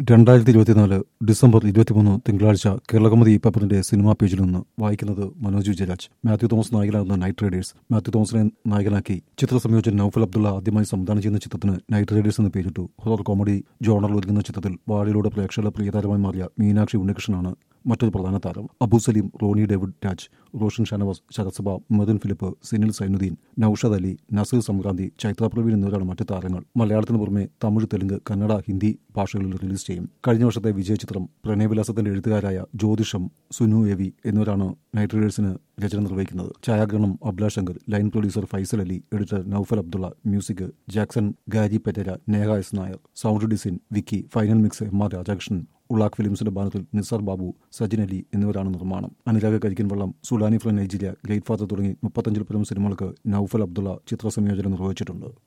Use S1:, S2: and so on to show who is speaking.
S1: രണ്ടായിരത്തി ഇരുപത്തിനാല് ഡിസംബർ ഇരുപത്തിമൂന്ന് തിങ്കളാഴ്ച കേരളകൗമുദി പേപ്പറിന്റെ സിനിമാ പേജിൽ നിന്ന് വായിക്കുന്നത് മനോജ് വിജയരാജ് മാത്യു തോമസ് നായകനാകുന്ന നൈറ്റ് റൈഡേഴ്സ് മാത്യു തോമസിനെ നായകനാക്കി ചിത്ര സംയോജൻ നൌഫൽ അബ്ദുള്ള ആദ്യമായി സംവിധാനം ചെയ്യുന്ന ചിത്രത്തിന് നൈറ്റ് റൈഡേഴ്സ് എന്ന് പേരിട്ടു ഹൊറർ കോമഡി ജോണറിൽ ഒരുങ്ങുന്ന ചിത്രത്തിൽ വാഴയിലൂടെ പ്രേക്ഷകരുടെ പ്രിയതാരമായി മാറിയ മീനാക്ഷി ഉണ്ണികൃഷ്ണനാണ് മറ്റൊരു പ്രധാന താരം അബു സലീം റോണി ഡേവിഡ് രാജ് റോഷൻ ഷാനവാസ് ശരത്സഭ മെറിൻ ഫിലിപ്പ് സിനിൽ സൈനുദ്ദീൻ നൌഷദ് അലി നസീർ സംക്രാന്തി ചൈത്ര പ്രവീൺ എന്നിവരാണ് മറ്റു താരങ്ങൾ മലയാളത്തിന് പുറമെ തമിഴ് തെലുങ്ക് കന്നഡ ഹിന്ദി ഭാഷകളിൽ റിലീസ് ചെയ്യും കഴിഞ്ഞ വർഷത്തെ വിജയ ചിത്രം പ്രണയവിലാസത്തിന്റെ എഴുത്തുകാരായ ജ്യോതിഷം സുനു എവി എന്നിവരാണ് നൈറ്റ് റൈഡേഴ്സിന് രചന നിർവഹിക്കുന്നത് ഛായാഗ്രഹണം Abla Shankar line producer Faisal Ali editor Noufal Abdulla music Jackson Gary Pereira Neha S Nair sound design Vicky final mix M R Radhakrishnan ഉള്ളാഖ് ഫിലിംസിന്റെ ബാനറിൽ നിസാർ ബാബു സജിൻ അലി എന്നിവരാണ് നിർമ്മാണം Anuraga Karikkin Vellam Sudani from Nigeria great father തുടങ്ങി മുപ്പത്തഞ്ചിൽ പരം സിനിമകൾക്ക് നൌഫൽ അബ്ദുള്ള ചിത്ര സംയോജനം നിർവഹിച്ചിട്ടുണ്ട്